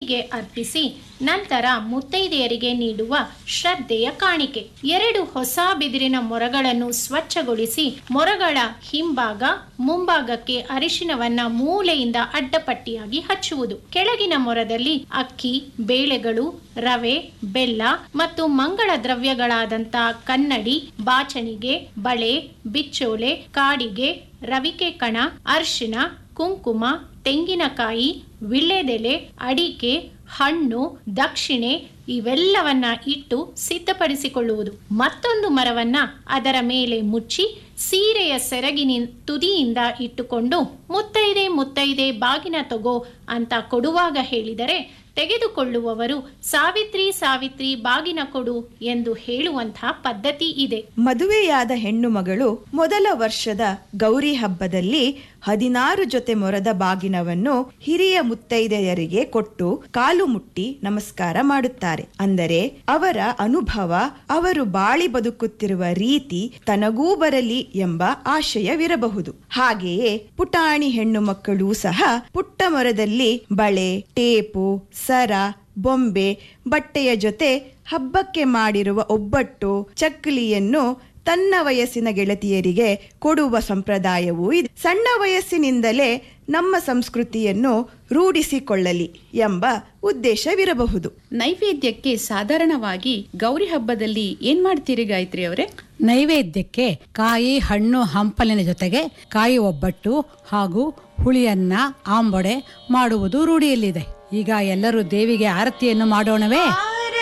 ದೇವಿಗೆ ಅರ್ಪಿಸಿ ನಂತರ ಮುತ್ತೈದೆಯರಿಗೆ ನೀಡುವ ಶ್ರದ್ಧೆಯ ಕಾಣಿಕೆ ಎರಡು ಹೊಸ ಬಿದಿರಿನ ಮೊರಗಳನ್ನು ಸ್ವಚ್ಛಗೊಳಿಸಿ ಮೊರಗಳ ಹಿಂಭಾಗ ಮುಂಭಾಗಕ್ಕೆ ಅರಿಶಿನವನ್ನ ಮೂಲೆಯಿಂದ ಅಡ್ಡಪಟ್ಟಿಯಾಗಿ ಹಚ್ಚುವುದು ಕೆಳಗಿನ ಮೊರದಲ್ಲಿ ಅಕ್ಕಿ ಬೇಳೆಗಳು ರವೆ ಬೆಲ್ಲ ಮತ್ತು ಮಂಗಳ ದ್ರವ್ಯಗಳಾದಂಥ ಕನ್ನಡಿ ಬಾಚಣಿಗೆ ಬಳೆ ಬಿಚ್ಚೋಲೆ ಕಾಡಿಗೆ ರವಿಕೆ ಕಣ ಅರ್ಶಿನ ಕುಂಕುಮ ತೆಂಗಿನಕಾಯಿ ವಿಳ್ಳೆದೆಲೆ ಅಡಿಕೆ ಹಣ್ಣು ದಕ್ಷಿಣೆ ಇವೆಲ್ಲವನ್ನ ಇಟ್ಟು ಸಿದ್ಧಪಡಿಸಿಕೊಳ್ಳುವುದು ಮತ್ತೊಂದು ಮರವನ್ನ ಅದರ ಮೇಲೆ ಮುಚ್ಚಿ ಸೀರೆಯ ಸೆರಗಿನ ತುದಿಯಿಂದ ಇಟ್ಟುಕೊಂಡು ಮುತ್ತೈದೆ ಮುತ್ತೈದೆ ಬಾಗಿನ ತಗೋ ಅಂತ ಕೊಡುವಾಗ ಹೇಳಿದರೆ ತೆಗೆದುಕೊಳ್ಳುವವರು ಸಾವಿತ್ರಿ ಸಾವಿತ್ರಿ ಬಾಗಿನ ಕೊಡು ಎಂದು ಹೇಳುವಂತಹ ಪದ್ಧತಿ ಇದೆ ಮದುವೆಯಾದ ಹೆಣ್ಣು ಮಗಳು ಮೊದಲ ವರ್ಷದ ಗೌರಿ ಹಬ್ಬದಲ್ಲಿ ಹದಿನಾರು ಜೊತೆ ಮೊರದ ಬಾಗಿನವನ್ನು ಹಿರಿಯ ಮುತ್ತೈದೆಯರಿಗೆ ಕೊಟ್ಟು ಕಾಲು ಮುಟ್ಟಿ ನಮಸ್ಕಾರ ಮಾಡುತ್ತಾರೆ ಅಂದರೆ ಅವರ ಅನುಭವ ಅವರು ಬಾಳಿ ಬದುಕುತ್ತಿರುವ ರೀತಿ ತನಗೂ ಬರಲಿ ಎಂಬ ಆಶಯವಿರಬಹುದು ಹಾಗೆಯೇ ಪುಟಾಣಿ ಹೆಣ್ಣು ಮಕ್ಕಳು ಸಹ ಪುಟ್ಟ ಮೊರದಲ್ಲಿ ಬಳೆ ಟೇಪು ಸರ ಬೊಂಬೆ ಬಟ್ಟೆಯ ಜೊತೆ ಹಬ್ಬಕ್ಕೆ ಮಾಡಿರುವ ಒಬ್ಬಟ್ಟು ಚಕ್ಕಲಿಯನ್ನು ತನ್ನ ವಯಸ್ಸಿನ ಗೆಳತಿಯರಿಗೆ ಕೊಡುವ ಸಂಪ್ರದಾಯವೂ ಇದೆ ಸಣ್ಣ ವಯಸ್ಸಿನಿಂದಲೇ ನಮ್ಮ ಸಂಸ್ಕೃತಿಯನ್ನು ರೂಢಿಸಿಕೊಳ್ಳಲಿ ಎಂಬ ಉದ್ದೇಶವಿರಬಹುದು ನೈವೇದ್ಯಕ್ಕೆ ಸಾಧಾರಣವಾಗಿ ಗೌರಿ ಹಬ್ಬದಲ್ಲಿ ಏನ್ ಮಾಡ್ತೀರಿ ಗಾಯತ್ರಿ ಅವರೇ ನೈವೇದ್ಯಕ್ಕೆ ಕಾಯಿ ಹಣ್ಣು ಹಂಪಲಿನ ಜೊತೆಗೆ ಕಾಯಿ ಒಬ್ಬಟ್ಟು ಹಾಗೂ ಹುಳಿಯನ್ನ ಆಂಬೊಡೆ ಮಾಡುವುದು ರೂಢಿಯಲ್ಲಿದೆ ಈಗ ಎಲ್ಲರೂ ದೇವಿಗೆ ಆರತಿಯನ್ನು ಮಾಡೋಣವೇ